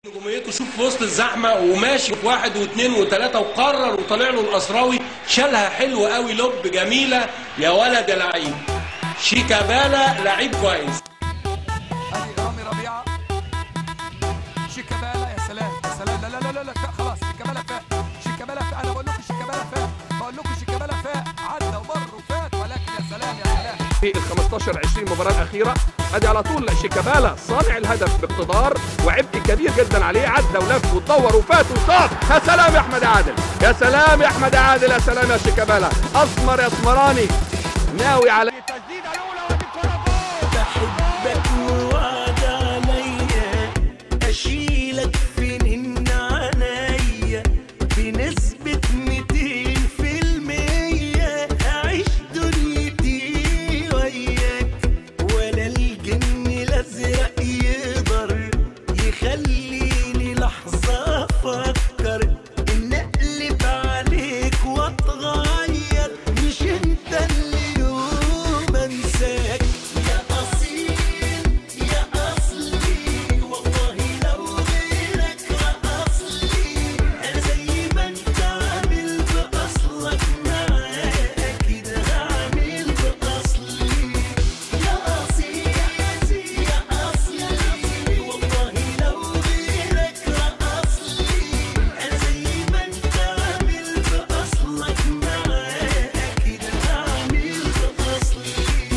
نجوميته شوف في وسط الزحمه وماشي في واحد واثنين وثلاثه وقرر وطلع له الاسراوي شالها حلو قوي لب جميله يا ولد يا لعيب شيكابالا لعيب كويس ادي رامي ربيعه شيكابالا يا سلام يا سلام لا لا لا لا, لا فاق خلاص شيكابالا فاق شيكابالا فاق انا بقول لكم شيكابالا فاق بقول لكم شيكابالا فاق عدى ومر وفات ولكن يا سلام يا سلام في ال 15 20 مباراه الاخيره ادي على طول شيكابالا صانع الهدف باقتدار وعبء كبير جدا عليه عدى ولف وتدور وفات وصاد يا سلام يا احمد عادل يا سلام يا احمد عادل يا سلام يا شيكابالا اسمر يا اسمراني ناوي على التسديده الاولى ودي الكره جول بحبك ووعد عليا اشيلك في نن عنيا بنسبة 200 في المية اعيش دنيتي وياك ولا الجن الازرق يقدر يخليني لحظة افكر ان اقلب عليك واتغير مش انت اللي يوم انساك يا اصيل يا اصلي والله لو غيرك اصلي انا زي ما انت عامل باصلك معاك اكيد هعمل باصلي يا اصيل يا اصلي والله لو غيرك اصلي انا زي ما انت عامل باصلك معاك اكيد هعمل باصلي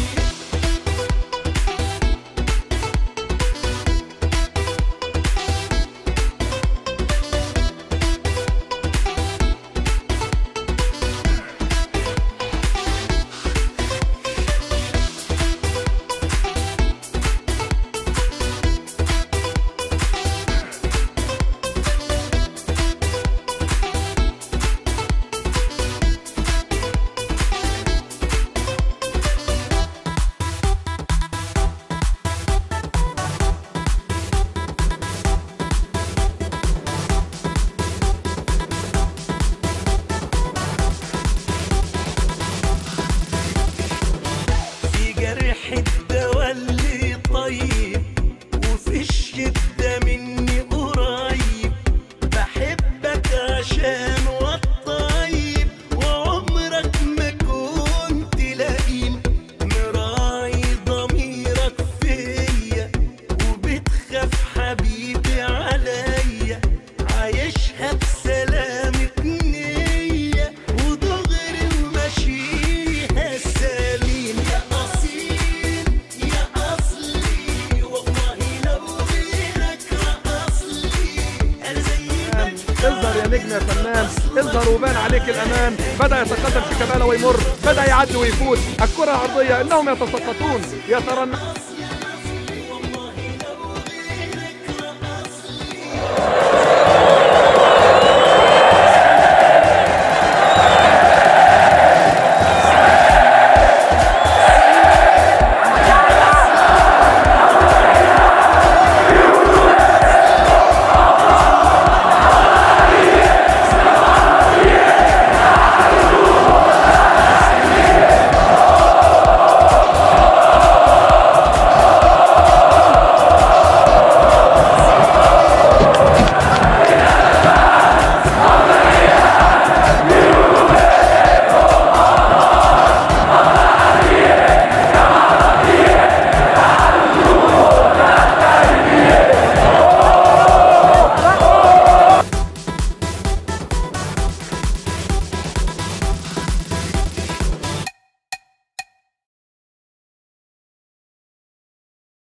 في جرح الدواء اللي طيب وفي الشدة مني قريب بحبك عشان والطيب وعمرك ما كنت لئيم مراعي ضميرك فيا وبتخاف حبيبي عليا عايشها بسلامة نية ودغري وماشيها سليم يا أصيل يا أصلي والله لو غيرك أصلي أنا زي ما أنت اظهر يا نجم يا فنان اظهر وبان عليك الامان بدا يتقدم شيكابالا ويمر بدا يعدي ويفوت الكره عرضيه انهم يتساقطون يترنحون